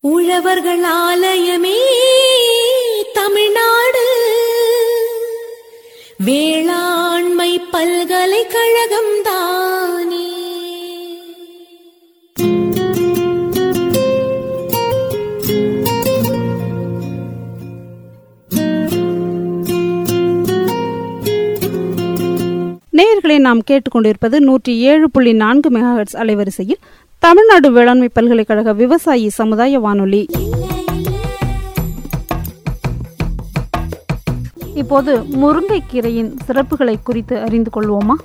உழவர்கள் ஆலயமே தமிழ்நாடு வேளாண்மை பல்கலைக்கழகம் தானே நேயர்களை நாம் கேட்டுக்கொண்டிருப்பது நூற்றி ஏழு புள்ளி நான்கு மெகாஹெட்ஸ் அலைவரிசையில் தமிழ்நாடு வேளாண்மை பல்கலைக்கழக விவசாயி சமுதாய வானொலி இப்போது முருங்கைக்கீரையின் சிறப்புகளை குறித்து அறிந்து கொள்வோமா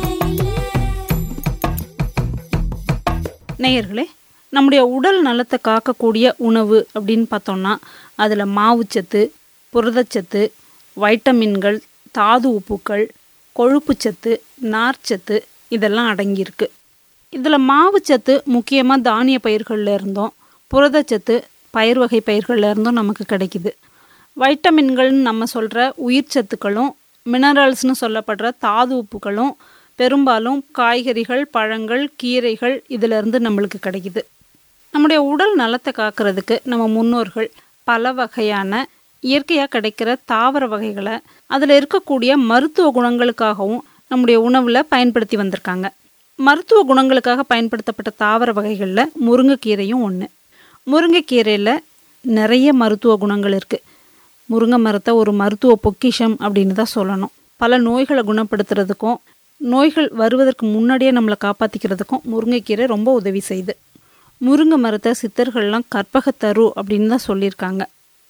நேயர்களே நம்முடைய உடல் நலத்தை காக்கக்கூடிய உணவு அப்படின்னு பார்த்தோம்னா அதில் மாவுச்சத்து புரதச்சத்து வைட்டமின்கள் தாது உப்புக்கள் கொழுப்புச்சத்து நார்ச்சத்து இதெல்லாம் அடங்கியிருக்கு இதில் மாவுச்சத்து முக்கியமாக தானிய பயிர்களில் இருந்தும் புரதச்சத்து பயிர் வகை பயிர்களில் இருந்தும் நமக்கு கிடைக்குது வைட்டமின்கள்னு நம்ம சொல்கிற உயிர் சத்துக்களும் மினரல்ஸ்னு சொல்லப்படுற தாது உப்புகளும் பெரும்பாலும் காய்கறிகள் பழங்கள் கீரைகள் இதிலிருந்து நம்மளுக்கு கிடைக்குது நம்முடைய உடல் நலத்தை காக்கிறதுக்கு நம்ம முன்னோர்கள் பல வகையான இயற்கையாக கிடைக்கிற தாவர வகைகளை அதில் இருக்கக்கூடிய மருத்துவ குணங்களுக்காகவும் நம்முடைய உணவில் பயன்படுத்தி வந்திருக்காங்க மருத்துவ குணங்களுக்காக பயன்படுத்தப்பட்ட தாவர வகைகளில் முருங்கைக்கீரையும் ஒன்று முருங்கைக்கீரையில் நிறைய மருத்துவ குணங்கள் இருக்குது முருங்கை மரத்தை ஒரு மருத்துவ பொக்கிஷம் அப்படின்னு தான் சொல்லணும் பல நோய்களை குணப்படுத்துறதுக்கும் நோய்கள் வருவதற்கு முன்னாடியே நம்மளை காப்பாற்றிக்கிறதுக்கும் முருங்கைக்கீரை ரொம்ப உதவி செய்யுது முருங்கை மரத்தை சித்தர்கள்லாம் கற்பகத்தரு அப்படின்னு தான் சொல்லியிருக்காங்க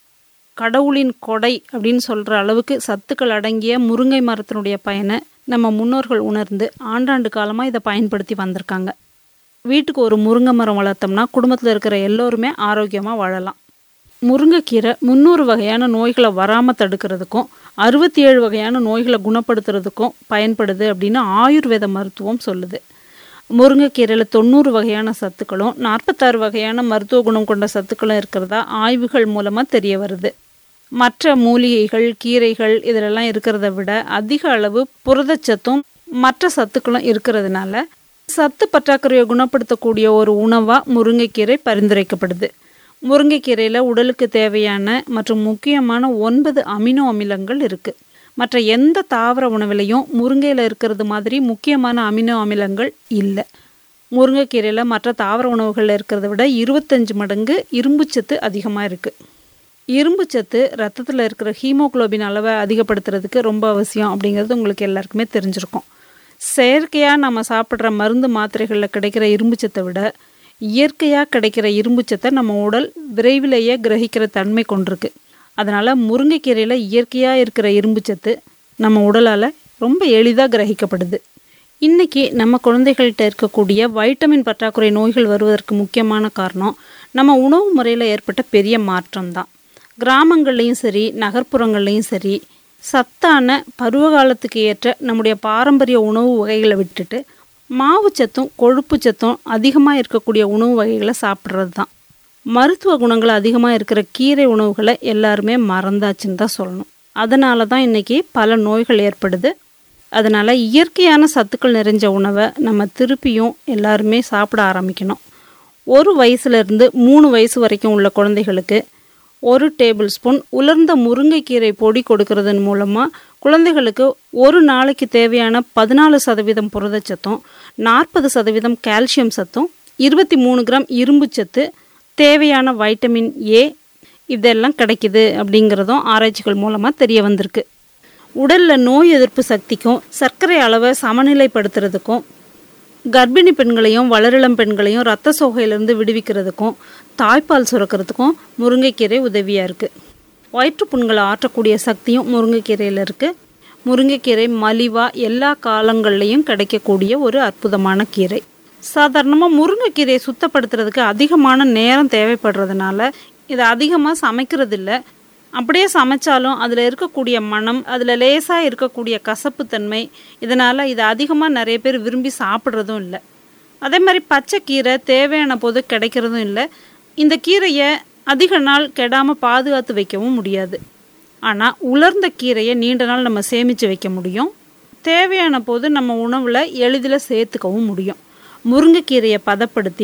கடவுளின் கொடை அப்படின்னு சொல்கிற அளவுக்கு சத்துக்கள் அடங்கிய முருங்கை மரத்தினுடைய பயனை நம்ம முன்னோர்கள் உணர்ந்து ஆண்டாண்டு காலமாக இதை பயன்படுத்தி வந்திருக்காங்க வீட்டுக்கு ஒரு முருங்கை மரம் வளர்த்தோம்னா குடும்பத்தில் இருக்கிற எல்லோருமே ஆரோக்கியமாக வாழலாம் முருங்கைக்கீரை முந்நூறு வகையான நோய்களை வராமல் தடுக்கிறதுக்கும் அறுபத்தி ஏழு வகையான நோய்களை குணப்படுத்துறதுக்கும் பயன்படுது அப்படின்னு ஆயுர்வேத மருத்துவம் சொல்லுது முருங்கைக்கீரையில் தொண்ணூறு வகையான சத்துக்களும் நாற்பத்தாறு வகையான மருத்துவ குணம் கொண்ட சத்துக்களும் இருக்கிறதா ஆய்வுகள் மூலமாக தெரிய வருது மற்ற மூலிகைகள் கீரைகள் இதிலெல்லாம் இருக்கிறத விட அதிக அளவு புரதச்சத்தும் மற்ற சத்துக்களும் இருக்கிறதுனால சத்து பற்றாக்குறையை குணப்படுத்தக்கூடிய ஒரு உணவாக முருங்கைக்கீரை பரிந்துரைக்கப்படுது முருங்கைக்கீரையில் உடலுக்கு தேவையான மற்றும் முக்கியமான ஒன்பது அமினோ அமிலங்கள் இருக்குது மற்ற எந்த தாவர உணவிலையும் முருங்கையில் இருக்கிறது மாதிரி முக்கியமான அமினோ அமிலங்கள் இல்லை முருங்கைக்கீரையில் மற்ற தாவர உணவுகளில் இருக்கிறத விட இருபத்தஞ்சு மடங்கு இரும்புச்சத்து அதிகமாக இருக்குது இரும்புச்சத்து ரத்தத்தில் இருக்கிற ஹீமோகுளோபின் அளவை அதிகப்படுத்துறதுக்கு ரொம்ப அவசியம் அப்படிங்கிறது உங்களுக்கு எல்லாருக்குமே தெரிஞ்சிருக்கும் செயற்கையாக நம்ம சாப்பிட்ற மருந்து மாத்திரைகளில் கிடைக்கிற இரும்புச்சத்தை விட இயற்கையாக கிடைக்கிற இரும்புச்சத்தை நம்ம உடல் விரைவிலேயே கிரகிக்கிற தன்மை கொண்டிருக்கு அதனால் முருங்கைக்கீரையில் இயற்கையாக இருக்கிற இரும்புச்சத்து நம்ம உடலால் ரொம்ப எளிதாக கிரகிக்கப்படுது இன்றைக்கி நம்ம குழந்தைகள்கிட்ட இருக்கக்கூடிய வைட்டமின் பற்றாக்குறை நோய்கள் வருவதற்கு முக்கியமான காரணம் நம்ம உணவு முறையில் ஏற்பட்ட பெரிய மாற்றம் தான் கிராமங்கள்லேயும் சரி நகர்ப்புறங்கள்லேயும் சரி சத்தான பருவகாலத்துக்கு ஏற்ற நம்முடைய பாரம்பரிய உணவு வகைகளை விட்டுட்டு மாவுச்சத்தும் கொழுப்புச்சத்தும் அதிகமாக இருக்கக்கூடிய உணவு வகைகளை சாப்பிட்றது தான் மருத்துவ குணங்கள் அதிகமாக இருக்கிற கீரை உணவுகளை எல்லாருமே மறந்தாச்சுன்னு தான் சொல்லணும் அதனால தான் இன்றைக்கி பல நோய்கள் ஏற்படுது அதனால் இயற்கையான சத்துக்கள் நிறைஞ்ச உணவை நம்ம திருப்பியும் எல்லாருமே சாப்பிட ஆரம்பிக்கணும் ஒரு வயசுலேருந்து மூணு வயசு வரைக்கும் உள்ள குழந்தைகளுக்கு ஒரு டேபிள் ஸ்பூன் உலர்ந்த முருங்கைக்கீரை பொடி கொடுக்கறதன் மூலமாக குழந்தைகளுக்கு ஒரு நாளைக்கு தேவையான பதினாலு சதவீதம் புரதச்சத்தும் நாற்பது சதவீதம் கால்சியம் சத்தும் இருபத்தி மூணு கிராம் இரும்பு சத்து தேவையான வைட்டமின் ஏ இதெல்லாம் கிடைக்குது அப்படிங்கிறதும் ஆராய்ச்சிகள் மூலமாக தெரிய வந்திருக்கு உடலில் நோய் எதிர்ப்பு சக்திக்கும் சர்க்கரை அளவை சமநிலைப்படுத்துறதுக்கும் கர்ப்பிணி பெண்களையும் வளரிளம் பெண்களையும் ரத்த சோகையிலிருந்து விடுவிக்கிறதுக்கும் தாய்ப்பால் சுரக்கிறதுக்கும் முருங்கைக்கீரை உதவியாக இருக்குது வயிற்றுப்புண்களை ஆற்றக்கூடிய சக்தியும் முருங்கைக்கீரையில் இருக்குது முருங்கைக்கீரை மலிவாக எல்லா காலங்கள்லேயும் கிடைக்கக்கூடிய ஒரு அற்புதமான கீரை சாதாரணமாக முருங்கைக்கீரையை சுத்தப்படுத்துறதுக்கு அதிகமான நேரம் தேவைப்படுறதுனால இதை அதிகமாக சமைக்கிறதில்ல அப்படியே சமைச்சாலும் அதில் இருக்கக்கூடிய மனம் அதில் லேசாக இருக்கக்கூடிய கசப்புத்தன்மை இதனால் இதை அதிகமாக நிறைய பேர் விரும்பி சாப்பிட்றதும் இல்லை அதே மாதிரி பச்சை கீரை தேவையான போது கிடைக்கிறதும் இல்லை இந்த கீரையை அதிக நாள் கெடாமல் பாதுகாத்து வைக்கவும் முடியாது ஆனால் உலர்ந்த கீரையை நீண்ட நாள் நம்ம சேமித்து வைக்க முடியும் தேவையான போது நம்ம உணவில் எளிதில் சேர்த்துக்கவும் முடியும் முருங்கைக்கீரையை பதப்படுத்தி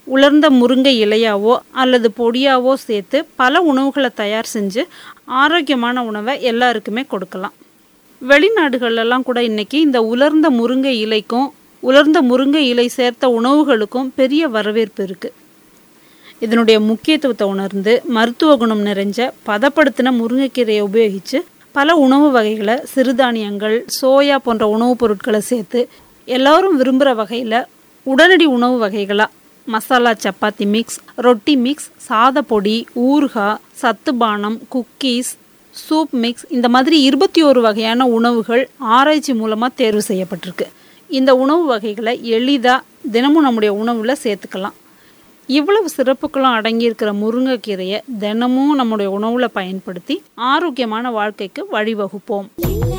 உலர்ந்த முருங்கை இலையாவோ அல்லது பொடியாவோ சேர்த்து பல உணவுகளை தயார் செஞ்சு ஆரோக்கியமான உணவை எல்லாருக்குமே கொடுக்கலாம் வெளிநாடுகள்லாம் கூட இன்னைக்கு இந்த உலர்ந்த முருங்கை இலைக்கும் உலர்ந்த முருங்கை இலை சேர்த்த உணவுகளுக்கும் பெரிய வரவேற்பு இருக்குது இதனுடைய முக்கியத்துவத்தை உணர்ந்து மருத்துவ குணம் நிறைஞ்ச பதப்படுத்தின முருங்கைக்கீரையை உபயோகித்து பல உணவு வகைகளை சிறுதானியங்கள் சோயா போன்ற உணவுப் பொருட்களை சேர்த்து எல்லாரும் விரும்புகிற வகையில் உடனடி உணவு வகைகளாக மசாலா சப்பாத்தி மிக்ஸ் ரொட்டி மிக்ஸ் சாத பொடி ஊறுகாய் சத்துபானம் குக்கீஸ் சூப் மிக்ஸ் இந்த மாதிரி இருபத்தி ஒரு வகையான உணவுகள் ஆராய்ச்சி மூலமாக தேர்வு செய்யப்பட்டிருக்கு இந்த உணவு வகைகளை எளிதாக தினமும் நம்முடைய உணவில் சேர்த்துக்கலாம் இவ்வளவு சிறப்புகளும் அடங்கியிருக்கிற முருங்கைக்கீரையை தினமும் நம்முடைய உணவில் பயன்படுத்தி ஆரோக்கியமான வாழ்க்கைக்கு வழிவகுப்போம்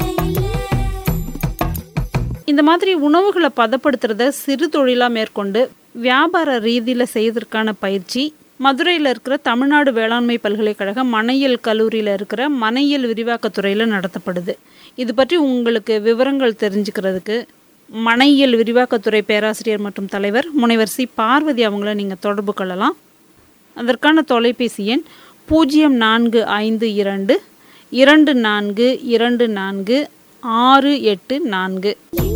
இந்த மாதிரி உணவுகளை பதப்படுத்துறத சிறு தொழிலாக மேற்கொண்டு வியாபார ரீதியில் செய்வதற்கான பயிற்சி மதுரையில் இருக்கிற தமிழ்நாடு வேளாண்மை பல்கலைக்கழக மனையியல் கல்லூரியில் இருக்கிற மனையியல் விரிவாக்கத்துறையில் நடத்தப்படுது இது பற்றி உங்களுக்கு விவரங்கள் தெரிஞ்சுக்கிறதுக்கு மனையியல் விரிவாக்கத்துறை பேராசிரியர் மற்றும் தலைவர் முனைவர் சி பார்வதி அவங்கள நீங்கள் தொடர்பு கொள்ளலாம் அதற்கான தொலைபேசி எண் பூஜ்ஜியம் நான்கு ஐந்து இரண்டு இரண்டு நான்கு இரண்டு நான்கு ஆறு எட்டு நான்கு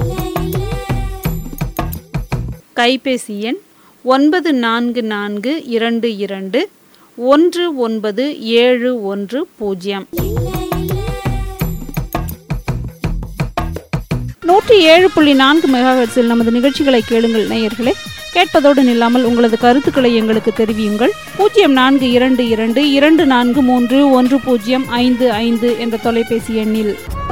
கைபேசி எண் ஒன்பது நான்கு நான்கு இரண்டு இரண்டு ஒன்று ஒன்பது ஏழு ஒன்று பூஜ்ஜியம் நூற்றி ஏழு புள்ளி நான்கு மெகாஹெட்ஸில் நமது நிகழ்ச்சிகளை கேளுங்கள் நேயர்களே கேட்பதோடு நில்லாமல் உங்களது கருத்துக்களை எங்களுக்கு தெரிவியுங்கள் பூஜ்ஜியம் நான்கு இரண்டு இரண்டு இரண்டு நான்கு மூன்று ஒன்று பூஜ்ஜியம் ஐந்து ஐந்து என்ற தொலைபேசி எண்ணில்